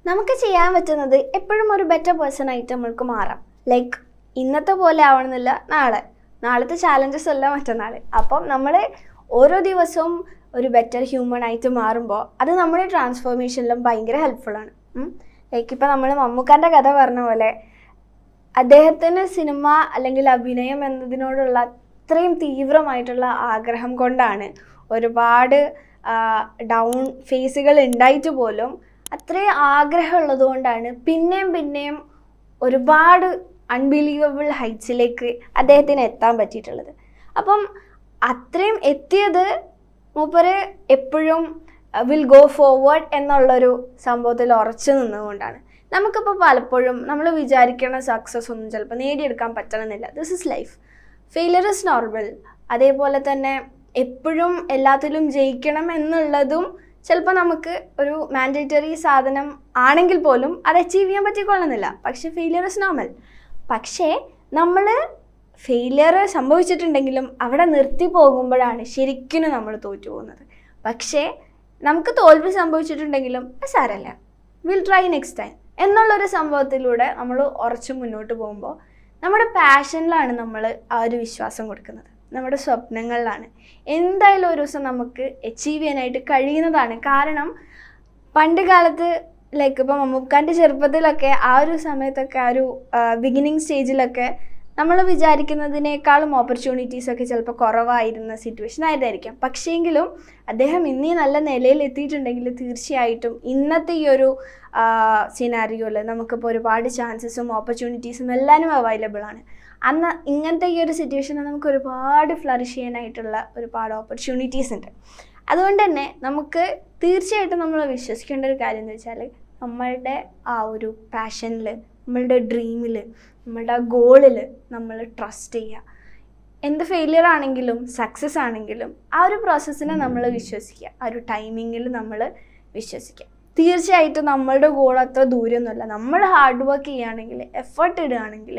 നമുക്ക് ചെയ്യാൻ പറ്റുന്നത് എപ്പോഴും ഒരു ബെറ്റർ പേഴ്സൺ ആയിട്ട് നമ്മൾക്ക് മാറാം ലൈക്ക് ഇന്നത്തെ പോലെ ആവണമെന്നില്ല നാളെ നാളത്തെ ചാലഞ്ചസ് അല്ല മറ്റന്നാൾ അപ്പം നമ്മൾ ഓരോ ദിവസവും ഒരു ബെറ്റർ ഹ്യൂമൺ ആയിട്ട് മാറുമ്പോൾ അത് നമ്മുടെ ട്രാൻസ്ഫോർമേഷനിലും ഭയങ്കര ഹെൽപ്ഫുള്ളാണ് ലൈക്ക് ഇപ്പം നമ്മൾ മമ്മൂക്കാൻ്റെ കഥ പറഞ്ഞ പോലെ അദ്ദേഹത്തിന് സിനിമ അല്ലെങ്കിൽ അഭിനയം എന്നതിനോടുള്ള അത്രയും തീവ്രമായിട്ടുള്ള ആഗ്രഹം കൊണ്ടാണ് ഒരുപാട് ഡൗൺ ഫേസുകൾ ഉണ്ടായിട്ട് പോലും അത്രയും ആഗ്രഹമുള്ളത് കൊണ്ടാണ് പിന്നെയും പിന്നെയും ഒരുപാട് അൺബിലീവബിൾ ഹൈറ്റ്സിലേക്ക് അദ്ദേഹത്തിന് എത്താൻ പറ്റിയിട്ടുള്ളത് അപ്പം അത്രയും എത്തിയത് മൂപ്പര് എപ്പോഴും വിൽ ഗോ ഫോർവേഡ് എന്നുള്ളൊരു സംഭവത്തിൽ ഉറച്ചു നിന്നുകൊണ്ടാണ് നമുക്കിപ്പോൾ പലപ്പോഴും നമ്മൾ വിചാരിക്കുന്ന സക്സസ് ഒന്നും ചിലപ്പോൾ നേടിയെടുക്കാൻ പറ്റണമെന്നില്ല this is life failure is normal അതേപോലെ തന്നെ എപ്പോഴും എല്ലാത്തിലും ജയിക്കണം എന്നുള്ളതും ചിലപ്പോൾ നമുക്ക് ഒരു മാൻഡേറ്ററി സാധനം ആണെങ്കിൽ പോലും അത് അച്ചീവ് ചെയ്യാൻ പറ്റിക്കൊള്ളുന്നില്ല പക്ഷേ ഫെയിലിയർ ഇസ് നോർമൽ പക്ഷേ നമ്മൾ ഫെയിലിയർ സംഭവിച്ചിട്ടുണ്ടെങ്കിലും അവിടെ നിർത്തി പോകുമ്പോഴാണ് ശരിക്കും നമ്മൾ തോറ്റു പോകുന്നത് പക്ഷേ നമുക്ക് തോൽവി സംഭവിച്ചിട്ടുണ്ടെങ്കിലും അത് സാരല്ല വിൽ ട്രൈ നെക്സ്റ്റ് ടൈം എന്നുള്ളൊരു സംഭവത്തിലൂടെ നമ്മൾ ഉറച്ചു മുന്നോട്ട് പോകുമ്പോൾ നമ്മുടെ പാഷനിലാണ് നമ്മൾ ആ ഒരു വിശ്വാസം കൊടുക്കുന്നത് നമ്മുടെ സ്വപ്നങ്ങളിലാണ് എന്തായാലും ഒരു ദിവസം നമുക്ക് അച്ചീവ് ചെയ്യാനായിട്ട് കഴിയുന്നതാണ് കാരണം പണ്ട് കാലത്ത് ലൈക്ക് ഇപ്പം മമ്മൂക്കാൻ്റെ ചെറുപ്പത്തിലൊക്കെ ആ ഒരു സമയത്തൊക്കെ ആ ഒരു ബിഗിനിങ് സ്റ്റേജിലൊക്കെ നമ്മൾ വിചാരിക്കുന്നതിനേക്കാളും ഓപ്പർച്യൂണിറ്റീസ് ഒക്കെ ചിലപ്പോൾ കുറവായിരുന്ന സിറ്റുവേഷൻ ആയതായിരിക്കാം പക്ഷേങ്കിലും അദ്ദേഹം ഇന്നീ നല്ല നിലയിൽ എത്തിയിട്ടുണ്ടെങ്കിൽ തീർച്ചയായിട്ടും ഇന്നത്തെ ഈ ഒരു സിനാരിയോയിൽ നമുക്കിപ്പോൾ ഒരുപാട് ചാൻസസും ഓപ്പർച്യൂണിറ്റീസും എല്ലാവരും അവൈലബിൾ ആണ് അന്ന് ഇങ്ങനത്തെ ഈ ഒരു സിറ്റുവേഷനിൽ നമുക്ക് ഒരുപാട് ഫ്ലറിഷ് ചെയ്യാനായിട്ടുള്ള ഒരുപാട് ഓപ്പർച്യൂണിറ്റീസ് ഉണ്ട് അതുകൊണ്ട് തന്നെ നമുക്ക് തീർച്ചയായിട്ടും നമ്മൾ വിശ്വസിക്കേണ്ട ഒരു കാര്യം എന്ന് വെച്ചാൽ നമ്മളുടെ ആ ഒരു പാഷനിൽ നമ്മളുടെ ഡ്രീമിൽ നമ്മളുടെ ഗോളിൽ നമ്മൾ ട്രസ്റ്റ് ചെയ്യുക എന്ത് ഫെയിലിയർ ആണെങ്കിലും സക്സസ് ആണെങ്കിലും ആ ഒരു പ്രോസസ്സിനെ നമ്മൾ വിശ്വസിക്കുക ആ ഒരു ടൈമിങ്ങിൽ നമ്മൾ വിശ്വസിക്കുക തീർച്ചയായിട്ടും നമ്മളുടെ ഗോൾ അത്ര ദൂരമൊന്നുമല്ല നമ്മൾ ഹാർഡ് വർക്ക് ചെയ്യുകയാണെങ്കിൽ എഫേർട്ട് ഇടുകയാണെങ്കിൽ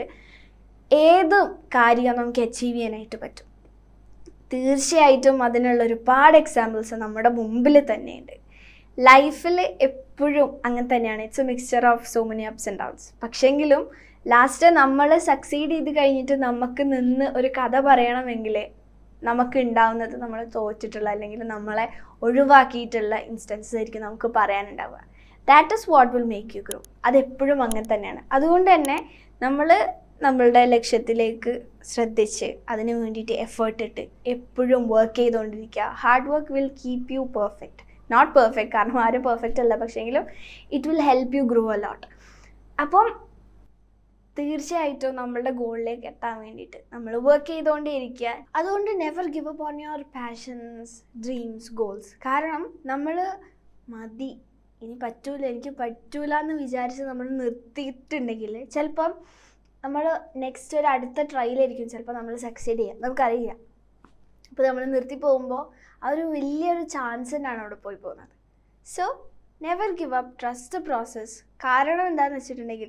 ഏത് കാര്യം നമുക്ക് അച്ചീവ് ചെയ്യാനായിട്ട് പറ്റും തീർച്ചയായിട്ടും അതിനുള്ള ഒരുപാട് എക്സാമ്പിൾസ് നമ്മുടെ മുമ്പിൽ തന്നെയുണ്ട് ലൈഫിൽ എപ്പോഴും അങ്ങനെ തന്നെയാണ് it's a mixture of so many ups and downs പക്ഷേങ്കിലും ലാസ്റ്റ് നമ്മൾ സക്സീഡ് ചെയ്ത് കഴിഞ്ഞിട്ട് നമുക്ക് നിന്ന് ഒരു കഥ പറയണമെങ്കിൽ നമുക്ക് ഉണ്ടാവുന്നത് നമ്മൾ തോറ്റിട്ടുള്ള അല്ലെങ്കിൽ നമ്മളെ ഒഴിവാക്കിയിട്ടുള്ള ഇൻസ്റ്റൻസസ് ആയിരിക്കും നമുക്ക് പറയാനുണ്ടാവുക that is what will make you grow അതെപ്പോഴും അങ്ങനെ തന്നെയാണ് അതുകൊണ്ട് തന്നെ നമ്മൾ നമ്മളുടെ ലക്ഷ്യത്തിലേക്ക് ശ്രദ്ധിച്ച് അതിന് വേണ്ടിയിട്ട് എഫേർട്ട് ഇട്ട് എപ്പോഴും വർക്ക് ചെയ്തുകൊണ്ടിരിക്കുക hard work will keep you perfect not perfect കാരണം ആരും പെർഫെക്റ്റ് അല്ല പക്ഷേങ്കിലും it will help you grow a lot അപ്പം തീർച്ചയായിട്ടും നമ്മളുടെ ഗോളിലേക്ക് എത്താൻ വേണ്ടിയിട്ട് നമ്മൾ വർക്ക് ചെയ്തുകൊണ്ടേയിരിക്കുക അതുകൊണ്ട് never give up on your passions dreams goals കാരണം നമ്മൾ മതി ഇനി പറ്റൂല എനിക്ക് പറ്റൂല എന്ന് വിചാരിച്ച് നമ്മൾ നിർത്തിയിട്ടുണ്ടെങ്കിൽ ചിലപ്പം നമ്മൾ നെക്സ്റ്റ് ഒരു അടുത്ത ട്രയലായിരിക്കും ചിലപ്പോൾ നമ്മൾ സക്സീഡ് ചെയ്യുക നമുക്കറിയില്ല അപ്പോൾ നമ്മൾ നിർത്തി പോകുമ്പോൾ ആ ഒരു വലിയൊരു ചാൻസ് തന്നെയാണ് അവിടെ പോയി പോകുന്നത് so never give up trust the process കാരണം എന്താണെന്ന് വെച്ചിട്ടുണ്ടെങ്കിൽ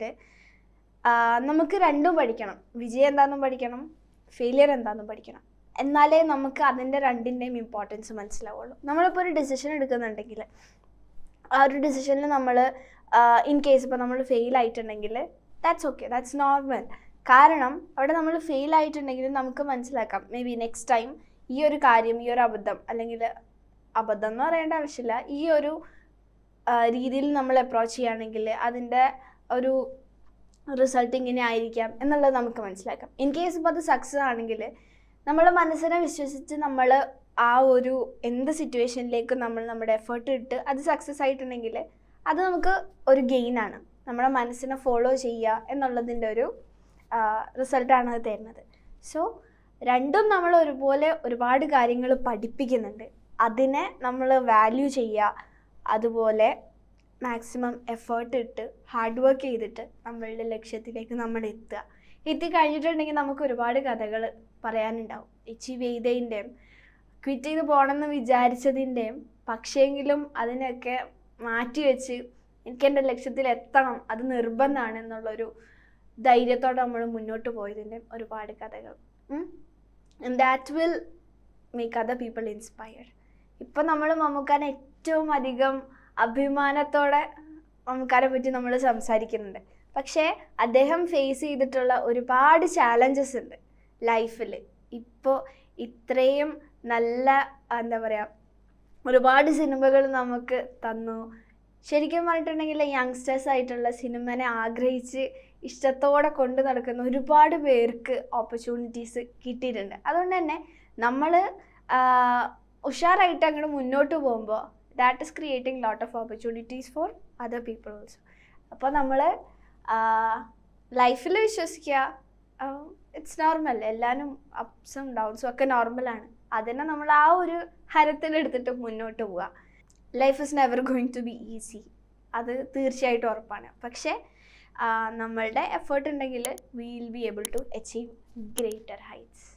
നമുക്ക് രണ്ടും പഠിക്കണം വിജയം എന്താണെന്നും പഠിക്കണം ഫെയിലിയർ എന്താണെന്നും പഠിക്കണം എന്നാലേ നമുക്ക് അതിൻ്റെ രണ്ടിൻ്റെയും ഇമ്പോർട്ടൻസ് മനസ്സിലാവുള്ളൂ നമ്മളിപ്പോൾ ഒരു ഡിസിഷൻ എടുക്കുന്നുണ്ടെങ്കിൽ ആ ഒരു ഡിസിഷനിൽ നമ്മൾ ഇൻ കേസ് ഇപ്പോൾ നമ്മൾ ഫെയിൽ ആയിട്ടുണ്ടെങ്കിൽ ദാറ്റ്സ് ഓക്കെ ദാറ്റ്സ് നോർമൽ കാരണം അവിടെ നമ്മൾ ഫെയിൽ ആയിട്ടുണ്ടെങ്കിൽ നമുക്ക് മനസ്സിലാക്കാം മേ ബി നെക്സ്റ്റ് ടൈം ഈ ഒരു കാര്യം ഈ ഒരു അബദ്ധം അല്ലെങ്കിൽ അബദ്ധം എന്ന് പറയേണ്ട ആവശ്യമില്ല ഈ ഒരു രീതിയിൽ നമ്മൾ അപ്രോച്ച് ചെയ്യുകയാണെങ്കിൽ അതിൻ്റെ ഒരു റിസൾട്ട് ഇങ്ങനെ ആയിരിക്കാം എന്നുള്ളത് നമുക്ക് മനസ്സിലാക്കാം ഇൻ കേസ് ഇപ്പോൾ അത് സക്സസ് ആണെങ്കിൽ നമ്മുടെ മനസ്സിനെ വിശ്വസിച്ച് നമ്മൾ ആ ഒരു എന്ത് സിറ്റുവേഷനിലേക്ക് നമ്മൾ നമ്മുടെ എഫേർട്ട് ഇട്ട് അത് സക്സസ് ആയിട്ടുണ്ടെങ്കിൽ അത് നമുക്ക് ഒരു ഗെയിനാണ് നമ്മുടെ മനസ്സിനെ ഫോളോ ചെയ്യുക എന്നുള്ളതിൻ്റെ ഒരു റിസൾട്ടാണ് അത് തരുന്നത് സോ രണ്ടും നമ്മൾ ഒരുപോലെ ഒരുപാട് കാര്യങ്ങൾ പഠിപ്പിക്കുന്നുണ്ട് അതിനെ നമ്മൾ വാല്യൂ ചെയ്യുക അതുപോലെ മാക്സിമം എഫേർട്ട് ഇട്ട് ഹാർഡ് വർക്ക് ചെയ്തിട്ട് നമ്മളുടെ ലക്ഷ്യത്തിലേക്ക് നമ്മൾ എത്തുക എത്തിക്കഴിഞ്ഞിട്ടുണ്ടെങ്കിൽ നമുക്ക് ഒരുപാട് കഥകൾ പറയാനുണ്ടാവും അച്ചീവ് ചെയ്തതിൻ്റെയും ക്വിറ്റ് ചെയ്ത് പോകണമെന്ന് വിചാരിച്ചതിൻ്റെയും പക്ഷേങ്കിലും അതിനൊക്കെ മാറ്റി വെച്ച് എനിക്ക് എൻ്റെ ലക്ഷ്യത്തിൽ എത്തണം അത് നിർബന്ധമാണ് എന്നുള്ളൊരു ധൈര്യത്തോടെ നമ്മൾ മുന്നോട്ട് പോയതിൻ്റെയും ഒരുപാട് കഥകൾ that will make other people inspired ഇപ്പം നമ്മൾ മമ്മൂക്കാൻ ഏറ്റവും അധികം അഭിമാനത്തോടെ മമ്മൂക്കാരെ പറ്റി നമ്മൾ സംസാരിക്കുന്നുണ്ട് പക്ഷേ അദ്ദേഹം ഫേസ് ചെയ്തിട്ടുള്ള ഒരുപാട് ചാലഞ്ചസ് ഉണ്ട് ലൈഫിൽ ഇപ്പോൾ ഇത്രയും നല്ല എന്താ പറയുക ഒരുപാട് സിനിമകൾ നമുക്ക് തന്നു ശരിക്കും പറഞ്ഞിട്ടുണ്ടെങ്കിൽ യങ്സ്റ്റേഴ്സ് ആയിട്ടുള്ള സിനിമനെ ആഗ്രഹിച്ച് ഇഷ്ടത്തോടെ കൊണ്ടു നടക്കുന്ന ഒരുപാട് പേർക്ക് ഓപ്പർച്യൂണിറ്റീസ് കിട്ടിയിട്ടുണ്ട് അതുകൊണ്ട് തന്നെ നമ്മൾ ഉഷാറായിട്ട് അങ്ങോട്ട് മുന്നോട്ട് പോകുമ്പോൾ that is creating lot of opportunities for other people also അപ്പോൾ നമ്മൾ ലൈഫിൽ വിശ്വസിക്കുക ഇറ്റ്സ് നോർമൽ എല്ലാവരും അപ്സും ഡൗൺസും ഒക്കെ നോർമലാണ് അതിനെ നമ്മൾ ആ ഒരു ഹരത്തിലെടുത്തിട്ട് മുന്നോട്ട് പോവുക life is never going to be easy അത് തീർച്ചയായിട്ടും ഉറപ്പാണ് പക്ഷേ ആ, നമ്മളുടെ എഫേർട്ട് ഉണ്ടെങ്കിൽ we will be able to achieve greater heights